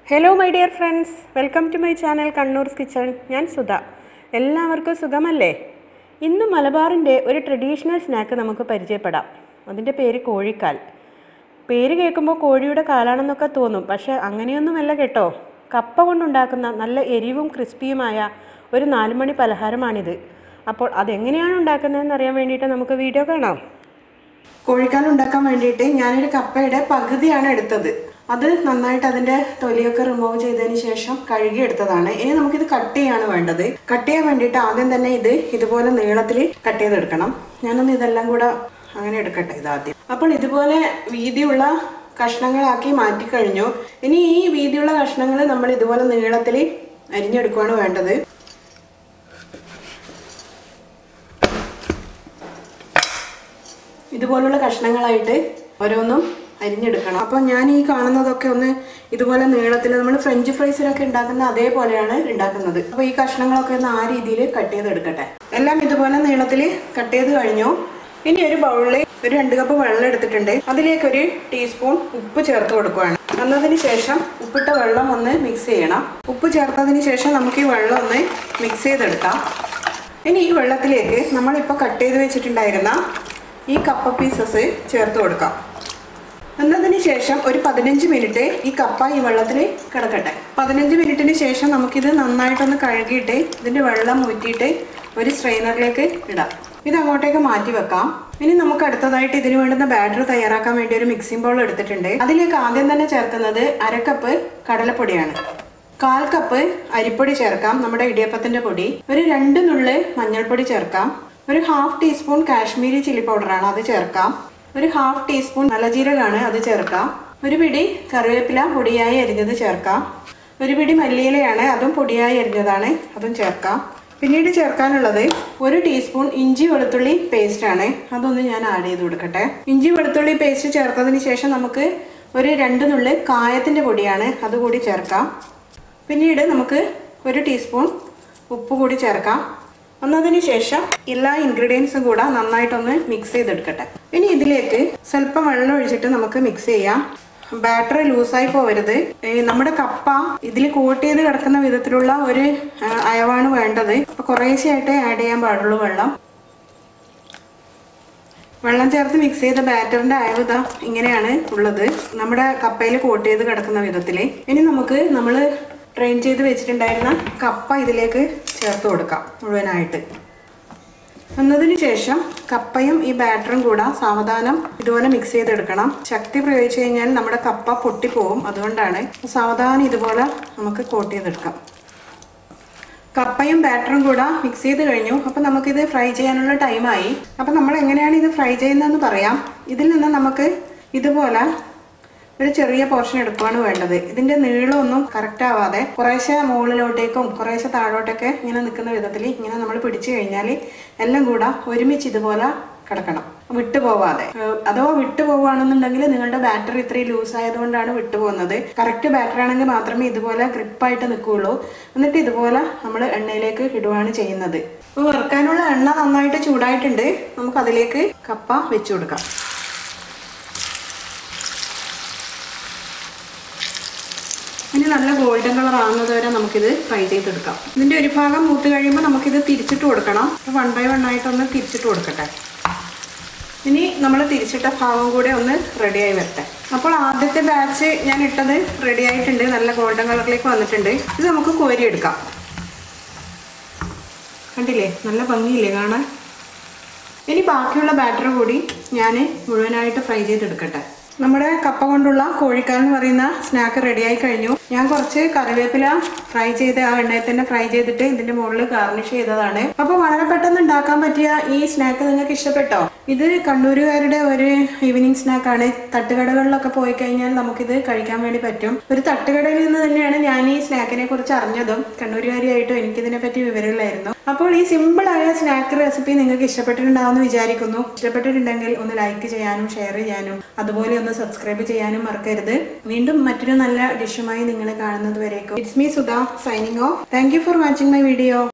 hello my dear friends welcome to my channel Kannur's kitchen ഞാൻ സുധ എല്ലാവർക്കും സുഖമല്ലേ ഇന്ന് മലബാറിൻ്റെ ഒരു ട്രഡീഷണൽ സ്നാക്ക് നമുക്ക് പരിചയപ്പെടാം അതിൻ്റെ പേര് കോഴിക്കാൽ പേര് കേൾക്കുമ്പോൾ കോഴിയുടെ കാലാണെന്നൊക്കെ തോന്നും പക്ഷേ അങ്ങനെയൊന്നുമല്ല കേട്ടോ കപ്പ കൊണ്ടുണ്ടാക്കുന്ന നല്ല എരിവും ക്രിസ്പിയുമായ ഒരു നാലുമണി പലഹാരമാണിത് അപ്പോൾ അതെങ്ങനെയാണ് ഉണ്ടാക്കുന്നതെന്ന് അറിയാൻ വേണ്ടിയിട്ട് നമുക്ക് വീഡിയോ കാണാം കോഴിക്കാൽ ഉണ്ടാക്കാൻ വേണ്ടിയിട്ട് ഞാനൊരു കപ്പയുടെ പകുതിയാണ് എടുത്തത് അത് നന്നായിട്ട് അതിന്റെ തൊലിയൊക്കെ റിമൂവ് ചെയ്തതിന് ശേഷം കഴുകി എടുത്തതാണ് ഇനി നമുക്കിത് കട്ട് ചെയ്യാണ് വേണ്ടത് കട്ട് ചെയ്യാൻ വേണ്ടിയിട്ട് ആദ്യം തന്നെ ഇത് ഇതുപോലെ നീളത്തിൽ കട്ട് ചെയ്തെടുക്കണം ഞാനൊന്ന് ഇതെല്ലാം കൂടെ അങ്ങനെ എടുക്കട്ടെ ഇത് ആദ്യം അപ്പോൾ ഇതുപോലെ വീതിയുള്ള കഷ്ണങ്ങളാക്കി മാറ്റി കഴിഞ്ഞു ഇനി ഈ വീതിയുള്ള കഷ്ണങ്ങൾ നമ്മൾ ഇതുപോലെ നീളത്തിൽ അരിഞ്ഞെടുക്കുകയാണ് വേണ്ടത് ഇതുപോലുള്ള കഷ്ണങ്ങളായിട്ട് ഓരോന്നും അരിഞ്ഞെടുക്കണം അപ്പോൾ ഞാൻ ഈ കാണുന്നതൊക്കെ ഒന്ന് ഇതുപോലെ നീളത്തിൽ നമ്മൾ ഫ്രഞ്ച് ഫ്രൈസിനൊക്കെ ഉണ്ടാക്കുന്ന അതേപോലെയാണ് ഉണ്ടാക്കുന്നത് അപ്പോൾ ഈ കഷ്ണങ്ങളൊക്കെ ഒന്ന് ആ രീതിയിൽ കട്ട് ചെയ്തെടുക്കട്ടെ എല്ലാം ഇതുപോലെ നീളത്തിൽ കട്ട് ചെയ്ത് കഴിഞ്ഞു ഇനി ഒരു ബൗളിൽ ഒരു രണ്ട് കപ്പ് വെള്ളം എടുത്തിട്ടുണ്ട് അതിലേക്ക് ഒരു ടീസ്പൂൺ ഉപ്പ് ചേർത്ത് കൊടുക്കുകയാണ് എന്നതിന് ശേഷം ഉപ്പിട്ട വെള്ളം ഒന്ന് മിക്സ് ചെയ്യണം ഉപ്പ് ചേർത്തതിന് ശേഷം നമുക്ക് ഈ വെള്ളം ഒന്ന് മിക്സ് ചെയ്തെടുക്കാം ഇനി ഈ വെള്ളത്തിലേക്ക് നമ്മളിപ്പോൾ കട്ട് ചെയ്ത് വെച്ചിട്ടുണ്ടായിരുന്ന ഈ കപ്പ പീസസ് ചേർത്ത് കൊടുക്കാം എന്നതിന് ശേഷം ഒരു പതിനഞ്ച് മിനിറ്റ് ഈ കപ്പ ഈ വെള്ളത്തിൽ കിടക്കട്ടെ പതിനഞ്ച് മിനിറ്റിന് ശേഷം നമുക്കിത് നന്നായിട്ടൊന്ന് കഴുകിയിട്ട് ഇതിൻ്റെ വെള്ളം ഊറ്റിയിട്ട് ഒരു സ്ട്രെയിനറിലേക്ക് ഇടാം ഇത് അങ്ങോട്ടേക്ക് മാറ്റി വെക്കാം ഇനി നമുക്ക് അടുത്തതായിട്ട് ഇതിന് വേണ്ടുന്ന ബാറ്റർ തയ്യാറാക്കാൻ വേണ്ടി ഒരു മിക്സിംഗ് ബൗൾ എടുത്തിട്ടുണ്ട് അതിലേക്ക് ആദ്യം തന്നെ ചേർക്കുന്നത് അരക്കപ്പ് കടലപ്പൊടിയാണ് കാൽ കപ്പ് അരിപ്പൊടി ചേർക്കാം നമ്മുടെ ഇടിയപ്പത്തിന്റെ പൊടി ഒരു രണ്ട് നുള്ള് മഞ്ഞൾപ്പൊടി ചേർക്കാം ഒരു ഹാഫ് ടീസ്പൂൺ കാശ്മീരി ചില്ലി പൗഡറാണ് അത് ചേർക്കാം ഒരു ഹാഫ് ടീസ്പൂൺ നല്ലജീരകമാണ് അത് ചേർക്കാം ഒരു പിടി കറിവേപ്പില പൊടിയായി അരിഞ്ഞത് ചേർക്കാം ഒരു പിടി മല്ലിയിലയാണ് അതും പൊടിയായി അരിഞ്ഞതാണ് അതും ചേർക്കാം പിന്നീട് ചേർക്കാനുള്ളത് ഒരു ടീസ്പൂൺ ഇഞ്ചി വെളുത്തുള്ളി പേസ്റ്റ് ആണ് അതൊന്ന് ഞാൻ ആഡ് ചെയ്ത് കൊടുക്കട്ടെ ഇഞ്ചി വെളുത്തുള്ളി പേസ്റ്റ് ചേർത്തതിന് ശേഷം നമുക്ക് ഒരു രണ്ട് നുള്ളി കായത്തിന്റെ പൊടിയാണ് അതുകൂടി ചേർക്കാം പിന്നീട് നമുക്ക് ഒരു ടീസ്പൂൺ ഉപ്പ് കൂടി ചേർക്കാം എന്നതിന് ശേഷം എല്ലാ ഇൻഗ്രീഡിയൻസും കൂടെ നന്നായിട്ടൊന്ന് മിക്സ് ചെയ്തെടുക്കട്ടെ ഇനി ഇതിലേക്ക് സ്വല്പം വെള്ളം ഒഴിച്ചിട്ട് നമുക്ക് മിക്സ് ചെയ്യാം ബാറ്റർ ലൂസായി പോവരുത് ഏ, നമ്മുടെ കപ്പ ഇതിൽ കോട്ട് ചെയ്ത് കിടക്കുന്ന വിധത്തിലുള്ള ഒരു ആ, അയവാണ് വേണ്ടത് അപ്പൊ കുറേശ്ശെയായിട്ട് ആഡ് ചെയ്യാൻ പാടുള്ളൂ വെള്ളം വെള്ളം ചേർത്ത് മിക്സ് ചെയ്ത ബാറ്ററിന്റെ അയവ് ഇതാ ഇങ്ങനെയാണ് ഉള്ളത് നമ്മുടെ കപ്പയിൽ കോട്ട് ചെയ്ത് കിടക്കുന്ന വിധത്തിൽ ഇനി നമുക്ക് നമ്മൾ ട്രെയിൻ ചെയ്ത് വെച്ചിട്ടുണ്ടായിരുന്ന കപ്പ ഇതിലേക്ക് ചേർത്ത് കൊടുക്കാം മുഴുവനായിട്ട് എന്നതിന് ശേഷം കപ്പയും ഈ ബാറ്ററും കൂടെ സാവധാനം ഇതുപോലെ മിക്സ് ചെയ്തെടുക്കണം ശക്തി പ്രയോഗിച്ചു കഴിഞ്ഞാൽ നമ്മുടെ കപ്പ പൊട്ടിപ്പോവും അതുകൊണ്ടാണ് സാവധാനം ഇതുപോലെ നമുക്ക് കോട്ട് ചെയ്തെടുക്കാം കപ്പയും ബാറ്ററും കൂടെ മിക്സ് ചെയ്ത് കഴിഞ്ഞു അപ്പം നമുക്കിത് ഫ്രൈ ചെയ്യാനുള്ള ടൈമായി അപ്പം നമ്മൾ എങ്ങനെയാണ് ഇത് ഫ്രൈ ചെയ്യുന്നതെന്ന് പറയാം ഇതിൽ നിന്ന് നമുക്ക് ഇതുപോലെ ഒരു ചെറിയ പോർഷൻ എടുക്കുകയാണ് വേണ്ടത് ഇതിന്റെ നീളമൊന്നും കറക്റ്റ് ആവാതെ കുറേശ്ശെ മുകളിലോട്ടേക്കും കുറേശ്ശെ താഴോട്ടൊക്കെ ഇങ്ങനെ നിൽക്കുന്ന വിധത്തിൽ ഇങ്ങനെ നമ്മൾ പിടിച്ചു കഴിഞ്ഞാൽ എല്ലാം കൂടെ ഒരുമിച്ച് ഇതുപോലെ കിടക്കണം വിട്ടു പോവാതെ ഏഹ് അഥവാ വിട്ടു പോവുകയാണെന്നുണ്ടെങ്കിൽ നിങ്ങളുടെ ബാറ്ററി ഇത്രയും ലൂസ് ആയതുകൊണ്ടാണ് വിട്ടു പോകുന്നത് കറക്റ്റ് ബാറ്ററി ആണെങ്കിൽ മാത്രമേ ഇതുപോലെ ഗ്രിപ്പായിട്ട് നിൽക്കുകയുള്ളൂ എന്നിട്ട് ഇതുപോലെ നമ്മൾ എണ്ണയിലേക്ക് ഇടുകയാണ് ചെയ്യുന്നത് അപ്പോൾ വറുക്കാനുള്ള എണ്ണ നന്നായിട്ട് ചൂടായിട്ടുണ്ട് നമുക്ക് അതിലേക്ക് കപ്പ വെച്ചു കൊടുക്കാം ഇനി നല്ല ഗോൾഡൻ കളർ ആകുന്നത് വരെ നമുക്കിത് ഫ്രൈ ചെയ്തെടുക്കാം ഇതിന്റെ ഒരു ഭാഗം മൂത്ത് കഴിയുമ്പോൾ നമുക്കിത് തിരിച്ചിട്ട് കൊടുക്കണം അപ്പോൾ വൺ ബൈ വൺ ആയിട്ടൊന്ന് തിരിച്ചിട്ട് കൊടുക്കട്ടെ ഇനി നമ്മൾ തിരിച്ചിട്ട ഭാഗം കൂടെ ഒന്ന് റെഡിയായി വരട്ടെ അപ്പോൾ ആദ്യത്തെ ബാച്ച് ഞാൻ ഇട്ടത് റെഡി ആയിട്ടുണ്ട് നല്ല ഗോൾഡൻ കളറിലേക്ക് വന്നിട്ടുണ്ട് ഇത് നമുക്ക് കോരിയെടുക്കാം കണ്ടില്ലേ നല്ല ഭംഗിയില്ലേ കാണാൻ ഇനി ബാക്കിയുള്ള ബാറ്റർ കൂടി ഞാൻ മുഴുവനായിട്ട് ഫ്രൈ ചെയ്തെടുക്കട്ടെ നമ്മുടെ കപ്പ കൊണ്ടുള്ള കോഴിക്കാൽ എന്ന് പറയുന്ന സ്നാക്ക് റെഡിയായി കഴിഞ്ഞു ഞാൻ കുറച്ച് കറിവേപ്പില ഫ്രൈ ചെയ്ത് ആ എണ്ണയിൽ തന്നെ ഫ്രൈ ചെയ്തിട്ട് ഇതിന്റെ മുകളിൽ ഗാർണിഷ് ചെയ്തതാണ് അപ്പോൾ വളരെ പെട്ടെന്ന് ഉണ്ടാക്കാൻ പറ്റിയ ഈ സ്നാക്ക് നിങ്ങൾക്ക് ഇഷ്ടപ്പെട്ടോ ഇത് കണ്ണൂരുകാരുടെ ഒരു ഈവനിങ് സ്നാക്കാണ് തട്ടുകടകളിലൊക്കെ പോയി കഴിഞ്ഞാൽ നമുക്കിത് കഴിക്കാൻ വേണ്ടി പറ്റും ഒരു തട്ടുകടയിൽ നിന്ന് തന്നെയാണ് ഞാൻ ഈ സ്നാക്കിനെ കുറിച്ച് അറിഞ്ഞതും കണ്ണൂരുകാരിയായിട്ടും എനിക്കിതിനെ പറ്റി വിവരമില്ലായിരുന്നു അപ്പോൾ ഈ സിമ്പിൾ ആയ സ്നാക്ക് റെസിപ്പി നിങ്ങൾക്ക് ഇഷ്ടപ്പെട്ടിട്ടുണ്ടാവുമെന്ന് വിചാരിക്കുന്നു ഇഷ്ടപ്പെട്ടിട്ടുണ്ടെങ്കിൽ ഒന്ന് ലൈക്ക് ചെയ്യാനും ഷെയർ ചെയ്യാനും അതുപോലെ ഒന്ന് സബ്സ്ക്രൈബ് ചെയ്യാനും മറക്കരുത് വീണ്ടും മറ്റൊരു നല്ല ഡിഷുമായി നിങ്ങളെ കാണുന്നത് വരേക്കും it's me Sudha signing off thank you for watching my video